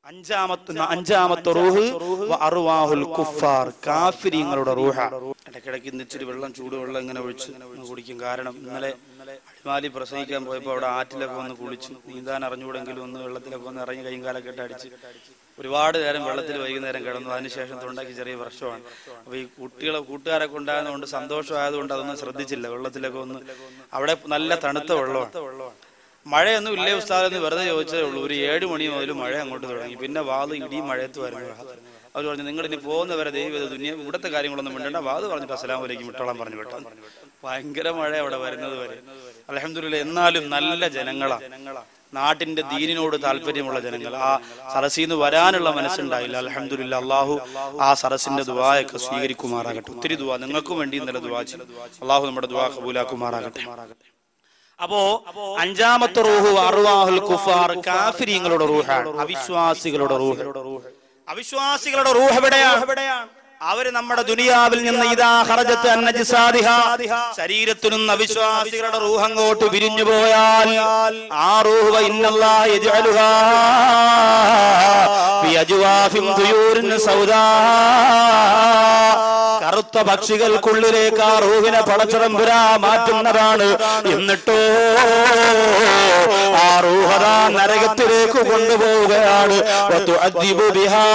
അഞ്ചാമത്തെ അഞ്ചാമത്തെ റൂഹ് വ അറുവാഹുൽ കുഫാർ കാഫിരിങ്ങളുടെ റൂഹ ഇടയ്ക്കിടയ്ക്ക് ഇന്ന് ഇച്ചിരി വെള്ളം ചൂടുവെള്ളം ഇങ്ങനെ ഒഴിച്ച് ഒന്ന് കുടിക്കും കാരണം ഇന്നലെ അടിമാലി പ്രസംഗിക്കാൻ പോയപ്പോൾ അവിടെ ആറ്റിലൊക്കെ വന്ന് കുളിച്ചു നീന്താൻ അറിഞ്ഞുകൂടെങ്കിലും ഒന്ന് വെള്ളത്തിലൊക്കെ ഒന്ന് ഇറങ്ങി കൈയും കാലൊക്കെ ഇട്ട് അടിച്ച് ഒരുപാട് നേരം വെള്ളത്തിൽ വൈകുന്നേരം കിടന്നു അതിനുശേഷം തൊണ്ടയ്ക്ക് ചെറിയ പ്രശ്നമാണ് അപ്പൊ ഈ കുട്ടികളെ കൂട്ടുകാരൊക്കെ ഉണ്ടായതുകൊണ്ട് സന്തോഷമായതുകൊണ്ട് അതൊന്നും ശ്രദ്ധിച്ചില്ല വെള്ളത്തിലൊക്കെ ഒന്ന് അവിടെ നല്ല തണുത്ത വെള്ളമാണ് മഴയൊന്നും ഇല്ലേ ഉസ്താദ് എന്ന് വെറുതെ ചോദിച്ചതേ ഉള്ളൂ ഒരു ഏഴ് മണി മുതൽ മഴ അങ്ങോട്ട് തുടങ്ങി പിന്നെ വാത് ഇടിയും മഴയത്ത് വരുന്നു അവർ പറഞ്ഞു നിങ്ങൾ ഇനി പോകുന്നവരെ ദൈവം ഇത് ദുനിയ ഇവിടുത്തെ കാര്യങ്ങളൊന്നും മിണ്ടണ്ട വാത് പറഞ്ഞിട്ട് അസ്സലാം വലൈക്കും വിട്ടോളാൻ പറഞ്ഞു വിട്ടോ ഭയങ്കര മഴ അവിടെ വരുന്നത് വരെ അലഹമില്ല എന്നാലും നല്ല ജനങ്ങളാ നാട്ടിന്റെ ദീനിനോട് താല്പര്യമുള്ള ജനങ്ങൾ ആ സരസിൽ നിന്ന് വരാനുള്ള മനസ്സുണ്ടായില്ല അലഹമില്ല അള്ളാഹു ആ സരസിന്റെ ദുവായൊക്കെ സ്വീകരിക്കുമാറാകട്ടെ ഒത്തിരി ദുവാ നിങ്ങൾക്കും വേണ്ടി ഇന്നലെ ദുവാ ചെയ്തു അള്ളാഹു നമ്മുടെ ദുവാ കബൂലാക്കുമാറാകട്ടെ അപ്പോ അഞ്ചാമത്തെ റൂഹ് അറുവാഹുൽ കുഫാർ കാഫിരിങ്ങളുടെ റൂഹാണ് അവിശ്വാസികളുടെ റൂഹ് അവിശ്വാസികളുടെ റൂഹ് എവിടെയാണ് അവര് നമ്മുടെ ദുനിയാവിൽ നിന്ന് ഇതാ ഹറജത്ത് അന്നജിസാദിഹ ശരീരത്തിനും അവിശ്വാസികളുടെ റൂഹ് അങ്ങോട്ട് വിരിഞ്ഞു പോയാൽ ആ റൂഹ് ഇന്നല്ലാഹ യജ്അലുഹാ ഫി അജ്വാഫിൻ തുയൂരിൻ സൗദാ കറുത്ത പക്ഷികൾക്കുള്ളിലേക്ക് ആ റൂഹിനെ പടച്ചിറമ്പുരാ മാറ്റുന്നതാണ് എന്നിട്ടോ ആ റൂഹത നരകത്തിലേക്ക് കൊണ്ടുപോവുകയാണ് വതുഅദ്ദിബു ബിഹാ.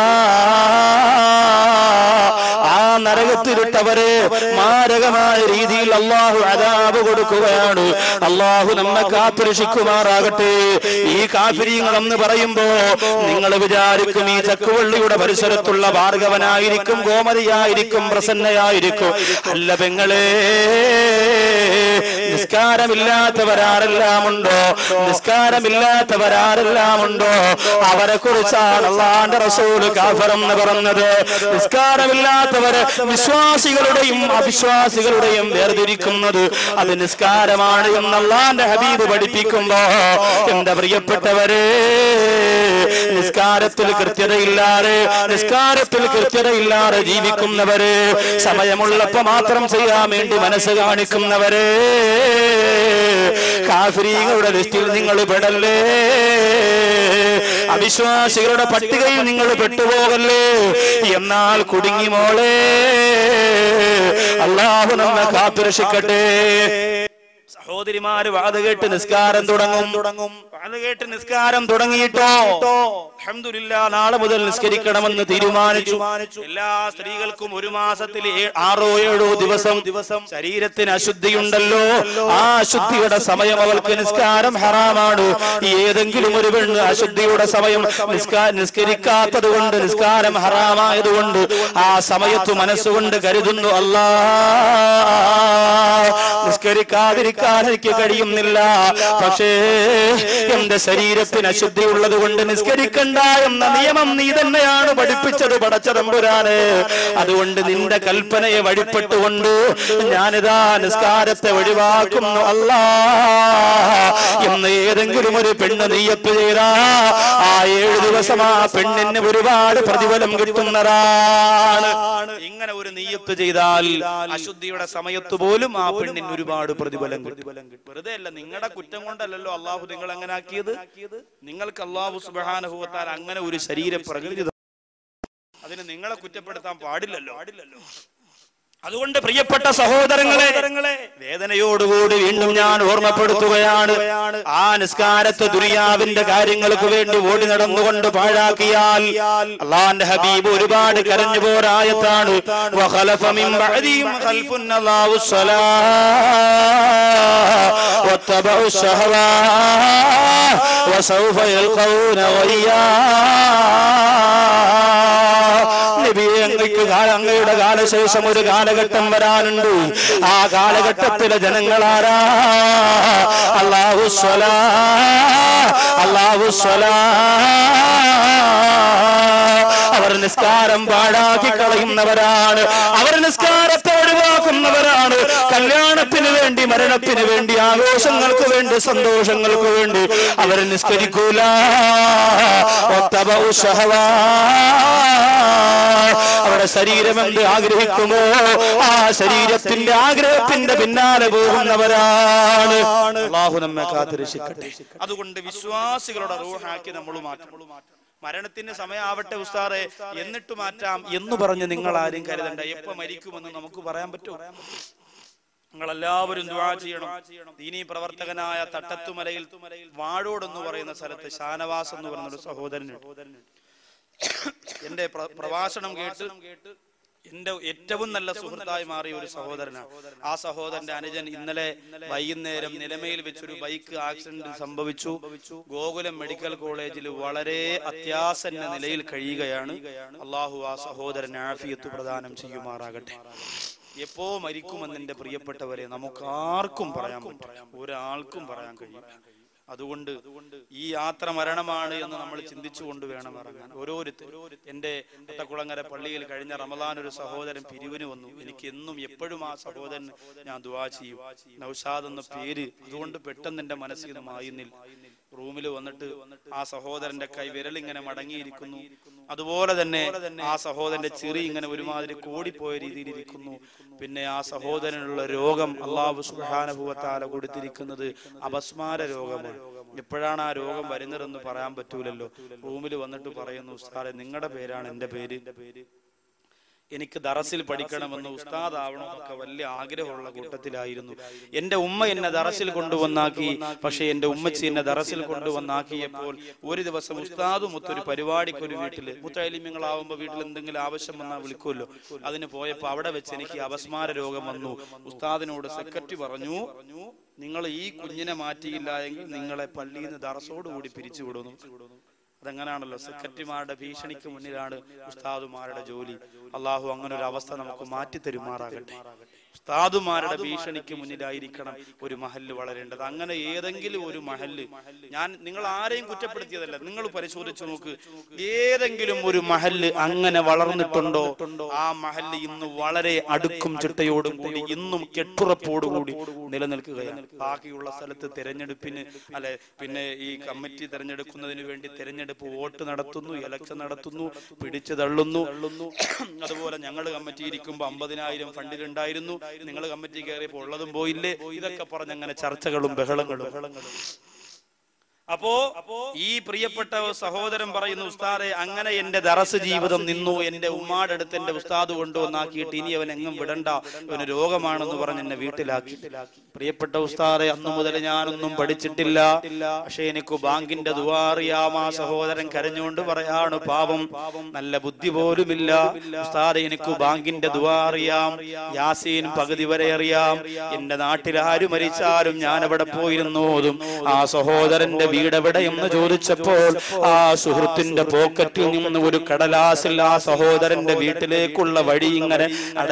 ആ നരകത്തിലിട്ടവരെ മാരകമായ രീതിയിൽ അള്ളാഹു അതാബ് കൊടുക്കുകയാണ് അള്ളാഹു നമ്മെ കാത്തുരക്ഷിക്കുമാറാകട്ടെ ഈ കാഫിരിങ്ങൾ എന്ന് പറയുമ്പോ നിങ്ങൾ വിചാരിക്കും ഈ ചക്കുവള്ളിയുടെ പരിസരത്തുള്ള ഭാർഗവനായിരിക്കും ഗോമതിയായിരിക്കും പ്രസന്നയായിരിക്കും അല്ല പെങ്ങളെ നിസ്കാരമില്ലാത്തവരാരെല്ലാം ഉണ്ടോ നിസ്കാരമില്ലാത്തവരാരെല്ലാം ഉണ്ടോ അവരെ കുറിച്ചാണ് അള്ളാന്റെ റസൂല് കാഫർ എന്ന് പറഞ്ഞത് നിസ്കാരമില്ലാത്തവര് വിശ്വാസികളുടെയും അവിശ്വാസികളുടെയും വേർതിരിക്കുന്നത് അത് നിസ്കാരമാണ് എന്ന് അള്ളാന്റെ ഹബീബ് പഠിപ്പിക്കുമ്പോ എന്റെ പ്രിയപ്പെട്ടവരെ നിസ്കാരത്തിൽ കൃത്യതയില്ലാതെ നിസ്കാരത്തിൽ കൃത്യതയില്ലാതെ ജീവിക്കുന്നവര് സമയമുള്ളപ്പോ മാത്രം ചെയ്യാൻ വേണ്ടി മനസ്സ് കാണിക്കുന്നവര് കാഫിരീകളുടെ ലിസ്റ്റിൽ നിങ്ങൾ പെടല്ലേ അവിശ്വാസികളുടെ പട്ടികയിൽ നിങ്ങൾ പെട്ടുപോകല്ലേ എന്നാൽ കുടുങ്ങി മോളെ അള്ളാഹു നമ്മെ കാത്തുരക്ഷിക്കട്ടെ സഹോദരിമാര് വാത് കേട്ട് നിസ്കാരം തുടങ്ങും തുടങ്ങും വാത് കേട്ട് നിസ്കാരം തുടങ്ങിയിട്ടോ അൽഹംദുലില്ലാ നാളെ മുതൽ നിസ്കരിക്കണമെന്ന് തീരുമാനിച്ചു എല്ലാ സ്ത്രീകൾക്കും ഒരു മാസത്തിൽ ഏ- ആറോ ഏഴോ ദിവസം ദിവസം ശരീരത്തിന് അശുദ്ധിയുണ്ടല്ലോ ആ അശുദ്ധിയുടെ സമയം അവൾക്ക് നിസ്കാരം ഹറാമാണ് ഏതെങ്കിലും ഒരു പെണ്ണ് അശുദ്ധിയുടെ സമയം നിസ്കാ നിസ്കരിക്കാത്തത് കൊണ്ട് നിസ്കാരം ഹറാമായതുകൊണ്ട് ആ സമയത്ത് മനസ്സുകൊണ്ട് കരുതുന്നു അല്ലാ നിസ്കരിക്കാതിരിക്കാൻ എനിക്ക് കഴിയുന്നില്ല പക്ഷേ എന്റെ ശരീരത്തിന് അശുദ്ധി ഉള്ളത് കൊണ്ട് നിസ്കരിക്കണ്ട എന്ന നിയമം നീ തന്നെയാണ് പഠിപ്പിച്ചത് പടച്ചതമ്പുരാന് അതുകൊണ്ട് നിന്റെ കൽപ്പനയെ വഴിപ്പെട്ടുകൊണ്ട് ഞാനിതാ നിസ്കാരത്തെ ഒഴിവാക്കുന്നു അല്ല എന്ന് ഏതെങ്കിലും ഒരു പെണ്ണ് നീയപ്പ് ചെയ്ത ആ ഏഴു ദിവസം ആ പെണ്ണിന് ഒരുപാട് പ്രതിഫലം കിട്ടുന്നതാണ് ഇങ്ങനെ ഒരു നീയത്ത് ചെയ്താൽ അശുദ്ധിയുടെ സമയത്ത് പോലും ആ പെണ്ണിന് ഒരുപാട് പ്രതിഫലം കിട്ടും വെറുതെ അല്ല നിങ്ങളുടെ കുറ്റം കൊണ്ടല്ലല്ലോ അള്ളാഹു നിങ്ങൾ അങ്ങനെ ആക്കിയത് നിങ്ങൾക്ക് അള്ളാഹു സുബാനുഭവത്താൽ അങ്ങനെ ഒരു ശരീര പ്രകൃതി തന്നു. അതിന് നിങ്ങളെ കുറ്റപ്പെടുത്താൻ പാടില്ലല്ലോ പാടില്ലല്ലോ അതുകൊണ്ട് പ്രിയപ്പെട്ട സഹോദരങ്ങളെ വേദനയോടുകൂടി വീണ്ടും ഞാൻ ഓർമ്മപ്പെടുത്തുകയാണ് ആ നിസ്കാരത്തെ ദുരിയാവിന്റെ കാര്യങ്ങൾക്ക് വേണ്ടി ഓടി നടന്നുകൊണ്ട് പാഴാക്കിയാൽ അള്ളാന്റെ ഹബീബ് ഒരുപാട് കരഞ്ഞു പോരായത്താണ് وخلف من بعدهم خلف أضاعوا الصلاة واتبعوا الشهوات وسوف يلقون غيا നബിയെ അങ്ങയ്ക്ക് കാല- അങ്ങയുടെ കാലശേഷം ഒരു കാലഘട്ടം വരാനുണ്ട് ആ കാലഘട്ടത്തിലെ ജനങ്ങളാരാ അള്ളാഹു സ്വലാ അള്ളാഹു സ്വലാ അവർ നിസ്കാരം പാഴാക്കി കളയുന്നവരാണ് അവർ നിസ്കാരത്തെ ഒഴിവാക്കുന്നവരാണ് കല്യാണത്തിന് വേണ്ടി മരണത്തിന് വേണ്ടി ആഘോഷങ്ങൾക്ക് വേണ്ടി സന്തോഷങ്ങൾക്ക് വേണ്ടി അവർ നിസ്കരിക്കൂല ഒത്തബഉ ശഹവാ. അവരുടെ ശരീരം എന്ത് ആഗ്രഹിക്കുമോ ആ ശരീരത്തിന്റെ ആഗ്രഹത്തിന്റെ പിന്നാലെ പോകുന്നവരാണ് അള്ളാഹു നമ്മെ കാത്തിരക്ഷിക്കട്ടെ അതുകൊണ്ട് വിശ്വാസികളുടെ റൂഹാക്കി നമ്മൾ മാറ്റം മരണത്തിന് സമയമാവട്ടെ ഉസ്താറെ എന്നിട്ട് മാറ്റാം എന്ന് പറഞ്ഞ് നിങ്ങൾ ആരും കരുതണ്ട എപ്പോ മരിക്കുമെന്ന് നമുക്ക് പറയാൻ പറ്റുമോ നിങ്ങളെല്ലാവരും ദുആ ചെയ്യണം ദീനീ പ്രവർത്തകനായ തട്ടത്തുമലയിൽ വാഴോട് എന്ന് പറയുന്ന സ്ഥലത്ത് ഷാനവാസ് എന്ന് പറയുന്ന ഒരു സഹോദരൻ എന്റെ പ്ര- പ്രഭാഷണം കേട്ട് എന്റെ ഏറ്റവും നല്ല സുഹൃത്തായി മാറിയ ഒരു സഹോദരനാണ് ആ സഹോദരന്റെ അനുജൻ ഇന്നലെ വൈകുന്നേരം നിലമയിൽ വെച്ചൊരു ബൈക്ക് ആക്സിഡന്റ് സംഭവിച്ചു ഗോകുലം മെഡിക്കൽ കോളേജിൽ വളരെ അത്യാസന്ന നിലയിൽ കഴിയുകയാണ് അള്ളാഹു ആ സഹോദരൻ ആഫിയത്ത് പ്രദാനം ചെയ്യുമാറാകട്ടെ എപ്പോ മരിക്കുമെന്ന് എന്റെ പ്രിയപ്പെട്ടവരെ നമുക്ക് ആർക്കും പറയാൻ പറ്റും ഒരാൾക്കും പറയാൻ കഴിയും അതുകൊണ്ട് ഈ യാത്ര മരണമാണ് എന്ന് നമ്മൾ ചിന്തിച്ചുകൊണ്ട് വേണം ഇറങ്ങാൻ ഓരോരുത്തരും എന്റെ ഒട്ടക്കുളങ്ങര പള്ളിയിൽ കഴിഞ്ഞ റമദാൻ ഒരു സഹോദരൻ പിരിവിന് വന്നു എനിക്ക് എന്നും എപ്പോഴും ആ സഹോദരൻ ഞാൻ ദുവാ ചെയ്യും നൗഷാദ് എന്ന പേര് അതുകൊണ്ട് പെട്ടെന്ന് എന്റെ മനസ്സിൽ നിന്ന് മായുന്നില്ല റൂമിൽ വന്നിട്ട് ആ സഹോദരന്റെ കൈ വിരലിങ്ങനെ മടങ്ങിയിരിക്കുന്നു അതുപോലെ തന്നെ ആ സഹോദരന്റെ ചിറി ഇങ്ങനെ ഒരുമാതിരി കോടിപ്പോയ രീതിയിൽ ഇരിക്കുന്നു പിന്നെ ആ സഹോദരനുള്ള രോഗം അള്ളാഹു സുഹാനുഭവത്താല കൊടുത്തിരിക്കുന്നത് അപസ്മാര രോഗമാണ് എപ്പോഴാണ് ആ രോഗം വരുന്നതെന്ന് പറയാൻ പറ്റൂലല്ലോ റൂമിൽ വന്നിട്ട് പറയുന്നു ഉസ്താദെ നിങ്ങളുടെ പേരാണ് എന്റെ പേര് എനിക്ക് ദറസിൽ പഠിക്കണമെന്ന് ഉസ്താദ് ആവണമെന്നൊക്കെ വലിയ ആഗ്രഹമുള്ള കൂട്ടത്തിലായിരുന്നു എന്റെ ഉമ്മ എന്നെ ദറസിൽ കൊണ്ടുവന്നാക്കി പക്ഷെ എന്റെ ഉമ്മച്ചി എന്നെ ദറസിൽ കൊണ്ടുവന്നാക്കിയപ്പോൾ ഒരു ദിവസം ഉസ്താദും ഒത്തൊരു പരിപാടിക്ക് ഒരു വീട്ടില് മുത്തലിമ്യങ്ങളാവുമ്പോ വീട്ടിൽ എന്തെങ്കിലും ആവശ്യം വന്നാൽ വിളിക്കുമല്ലോ അതിന് പോയപ്പോ അവിടെ വെച്ച് എനിക്ക് അപസ്മാര രോഗം വന്നു ഉസ്താദിനോട് സെക്രട്ടറി പറഞ്ഞു നിങ്ങൾ ഈ കുഞ്ഞിനെ മാറ്റിയില്ല എങ്കിൽ നിങ്ങളെ പള്ളിയിൽ നിന്ന് ദറസോടുകൂടി പിരിച്ചുവിടുന്നു അതെങ്ങനെയാണല്ലോ സെക്രട്ടറിമാരുടെ ഭീഷണിക്ക് മുന്നിലാണ് ഉസ്താദുമാരുടെ ജോലി അള്ളാഹു അങ്ങനെ ഒരു അവസ്ഥ നമുക്ക് മാറ്റി തരുമാറാകട്ടെ ഉസ്താദുമാരുടെ ഭീഷണിക്ക് മുന്നിലായിരിക്കണം ഒരു മഹല്ല് വളരേണ്ടത് അങ്ങനെ ഏതെങ്കിലും ഒരു മഹല്ല് ഞാൻ നിങ്ങൾ ആരെയും കുറ്റപ്പെടുത്തിയതല്ല നിങ്ങൾ പരിശോധിച്ചു നോക്ക് ഏതെങ്കിലും ഒരു മഹല്ല് അങ്ങനെ വളർന്നിട്ടുണ്ടോ ആ മഹല്ല് ഇന്ന് വളരെ അടുക്കും ചിട്ടയോടും കൂടി ഇന്നും കെട്ടുറപ്പോടുകൂടി നിലനിൽക്കുകയാണ് ബാക്കിയുള്ള സ്ഥലത്ത് തെരഞ്ഞെടുപ്പിന് അല്ലെ പിന്നെ ഈ കമ്മിറ്റി തെരഞ്ഞെടുക്കുന്നതിന് വേണ്ടി തെരഞ്ഞെടുപ്പ് വോട്ട് നടത്തുന്നു ഇലക്ഷൻ നടത്തുന്നു പിടിച്ചു തള്ളുന്നു അതുപോലെ ഞങ്ങൾ കമ്മിറ്റി ഇരിക്കുമ്പോൾ അമ്പതിനായിരം ഫണ്ടിലുണ്ടായിരുന്നു നിങ്ങൾ കമ്മിറ്റി കയറിയപ്പോൾ ഉള്ളതും പോയില്ലേ ഇതൊക്കെ പറഞ്ഞ് അങ്ങനെ ചർച്ചകളും ബഹളങ്ങളും ബഹളങ്ങളും അപ്പോ ഈ പ്രിയപ്പെട്ട സഹോദരൻ പറയുന്നു ഉസ്താദെ അങ്ങനെ എന്റെ ദറസ് ജീവിതം നിന്നു എന്റെ ഉമ്മാടെ അടുത്ത് എന്റെ ഉസ്താദ് കൊണ്ടുവന്നാക്കിയിട്ട് ഇനി അവൻ എങ്ങും വിടണ്ട അവന് രോഗമാണെന്ന് പറഞ്ഞ് എന്നെ വീട്ടിലാക്കി പ്രിയപ്പെട്ട ഉസ്താദെ അന്നു മുതൽ ഞാനൊന്നും പഠിച്ചിട്ടില്ല പക്ഷെ എനിക്ക് ബാങ്കിന്റെ ദുവാറിയാം ആ സഹോദരൻ കരഞ്ഞുകൊണ്ട് പറയാണ് പാവം നല്ല ബുദ്ധി പോലുമില്ല ഉസ്താദെ എനിക്ക് ബാങ്കിന്റെ ദുവാറിയാം യാസീൻ പകുതി വരെ അറിയാം എന്റെ നാട്ടിൽ ആര് മരിച്ചാലും ഞാൻ അവിടെ പോയിരുന്നോതും ആ സഹോദരന്റെ വീട് എവിടെ എന്ന് ചോദിച്ചപ്പോൾ ആ സുഹൃത്തിന്റെ പോക്കറ്റിൽ നിന്ന് ഒരു കടലാസിൽ ആ സഹോദരന്റെ വീട്ടിലേക്കുള്ള വഴി ഇങ്ങനെ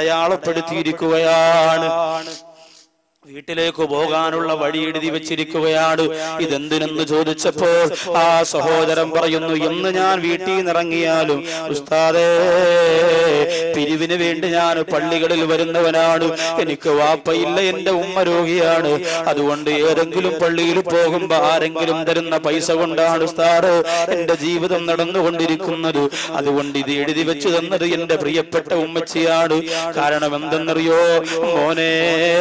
അടയാളപ്പെടുത്തിയിരിക്കുകയാണ് വീട്ടിലേക്ക് പോകാനുള്ള വഴി എഴുതി വെച്ചിരിക്കുകയാണ് ഇതെന്തിനെന്ന് ചോദിച്ചപ്പോൾ ആ സഹോദരൻ പറയുന്നു എന്ന് ഞാൻ വീട്ടിൽ നിന്ന് ഇറങ്ങിയാലും ഉസ്താദേ പിരിവിന് വേണ്ടി ഞാൻ പള്ളികളിൽ വരുന്നവനാണ് എനിക്ക് വാപ്പയില്ല എന്റെ ഉമ്മ രോഗിയാണ് അതുകൊണ്ട് ഏതെങ്കിലും പള്ളിയിൽ പോകുമ്പോ ആരെങ്കിലും തരുന്ന പൈസ കൊണ്ടാണ് ഉസ്താദ് എന്റെ ജീവിതം നടന്നുകൊണ്ടിരിക്കുന്നത് അതുകൊണ്ട് ഇത് എഴുതി വെച്ചു തന്നത് എന്റെ പ്രിയപ്പെട്ട ഉമ്മച്ചിയാണ് കാരണം എന്തെന്നറിയോ മോനെ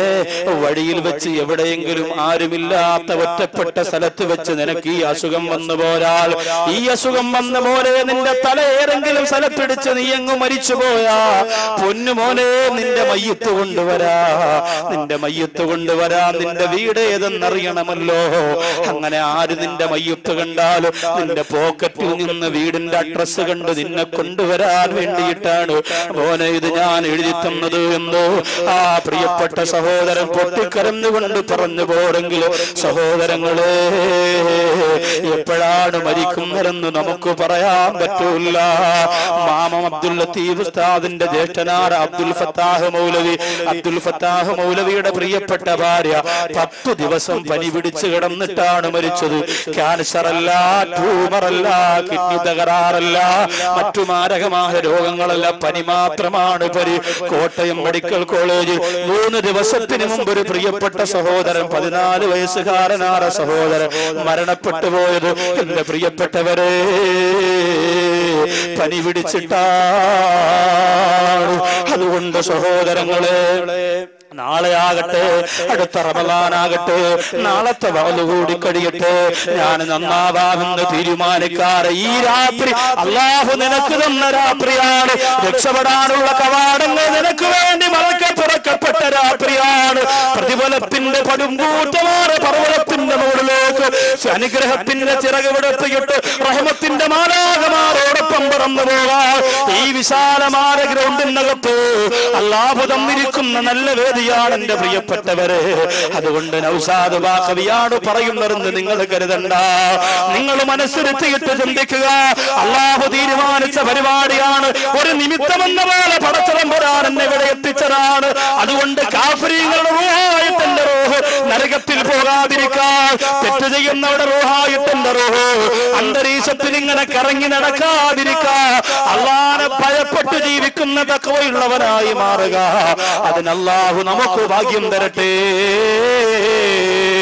വഴിയിൽ വെച്ച് എവിടെയെങ്കിലും ആരുമില്ലാത്ത ഒറ്റപ്പെട്ട സ്ഥലത്ത് വെച്ച് നിനക്ക് ഈ അസുഖം വന്നു പോരാൽ ഈ അസുഖം വന്ന പോലെ നിന്റെ തല ഏതെങ്കിലും സ്ഥലത്തിടിച്ച് നീ എങ്ങു മരിച്ചു പോയാ പൊന്നു മോനെ നിന്റെ മയ്യത്ത് കൊണ്ടുവരാ നിന്റെ മയ്യത്ത് കൊണ്ടുവരാ നിന്റെ വീട് ഏതെന്നറിയണമല്ലോ അങ്ങനെ ആര് നിന്റെ മയ്യത്ത് കണ്ടാലും നിന്റെ പോക്കറ്റിൽ നിന്ന് വീടിന്റെ അഡ്രസ് കണ്ട് നിന്നെ കൊണ്ടുവരാൻ വേണ്ടിയിട്ടാണ് മോനെ ഇത് ഞാൻ എഴുതി തന്നത് എന്ന് ആ പ്രിയപ്പെട്ട സഹോദരൻ പൊട്ടിക്കരന്നുകൊണ്ട് പറഞ്ഞു പോരെങ്കിലും സഹോദരങ്ങളെ എപ്പോഴാണ് മരിക്കുന്നതെന്ന് നമുക്ക് പറയാൻ പറ്റൂല മാമം അബ്ദുൽ ലത്തീഫ് ഉസ്താദിന്റെ ജ്യേഷ്ഠനാർ അബ്ദുൽ ഫത്താഹ് മൗലവി അബ്ദുൽ ഫത്താഹ് മൗലവിയുടെ പ്രിയപ്പെട്ട ഭാര്യ പത്തു ദിവസം പനി പിടിച്ച് കിടന്നിട്ടാണ് മരിച്ചത് ക്യാൻസർ അല്ല ട്യൂമർ അല്ല കിഡ്നി തകരാറല്ല മറ്റു മാരകമായ രോഗങ്ങളല്ല പനി മാത്രമാണ് പരി കോട്ടയം മെഡിക്കൽ കോളേജിൽ മൂന്ന് ദിവസത്തിന് മുമ്പ് ഒരു പ്രിയപ്പെട്ട സഹോദരൻ പതിനാല് വയസ്സുകാരനായ സഹോദരൻ മരണപ്പെട്ടു പോയത് എന്റെ പ്രിയപ്പെട്ടവരെ പനി പിടിച്ചിട്ടാണ് അതുകൊണ്ട് സഹോദരങ്ങളെ നാളെ ആകട്ടെ അടുത്ത റമലാനാകട്ടെ നാളത്തെ വകല് കൂടി കഴിയട്ടെ ഞാൻ നന്നാവാമെന്ന് തീരുമാനിക്കാറ് ഈ രാത്രി അള്ളാഹു നിനക്ക് തന്ന രാത്രിയാണ് രക്ഷപ്പെടാനുള്ള കവാടങ്ങൾ നിനക്ക് വേണ്ടി മറക്കെ തുറക്കപ്പെട്ട രാത്രിയാണ് പ്രതിഫലത്തിന്റെ പടുംകൂറ്റമാണ് പർവ്വതത്തിന്റെ മുകളിലേക്ക് അനുഗ്രഹത്തിന്റെ ചിറക് വിടത്തിയിട്ട് റഹമത്തിന്റെ മാലാകമാരോടൊപ്പം പറന്നു പോകാൻ ഈ വിശാലമായ ഗ്രൗണ്ടിനകത്ത് അള്ളാഹു തന്നിരിക്കുന്ന നല്ല വേദിയാണ് എന്റെ പ്രിയപ്പെട്ടവരെ അതുകൊണ്ട് നൗസാദ് ബാഖവിയാണ് പറയുന്നതെന്ന് നിങ്ങൾ കരുതണ്ട നിങ്ങൾ മനസ്സിരുത്തിയിട്ട് ചിന്തിക്കുക അള്ളാഹു തീരുമാനിച്ച പരിപാടിയാണ് ഒരു നിമിത്തമെന്ന പോലെ പടച്ചതം വരാൻ എന്നെ ഇവിടെ എത്തിച്ചതാണ് അതുകൊണ്ട് കാഫരീങ്ങളുടെ റൂഹായിട്ട് എന്റെ റൂഹ് നരകത്തിൽ പോകാതിരിക്കാൻ തെറ്റ് ചെയ്യുന്നവരുടെ റൂഹായിട്ട് എന്റെ റൂഹ് അന്തരീക്ഷത്തിൽ ഇങ്ങനെ കറങ്ങി നടക്കാതിരിക്കാൻ അള്ളാനെ ഭയപ്പെട്ട് ജീവിക്കുന്ന തക്കവയുള്ളവനായി മാറുക അതിന് അള്ളാഹു നമുക്ക് ഭാഗ്യം തരട്ടെ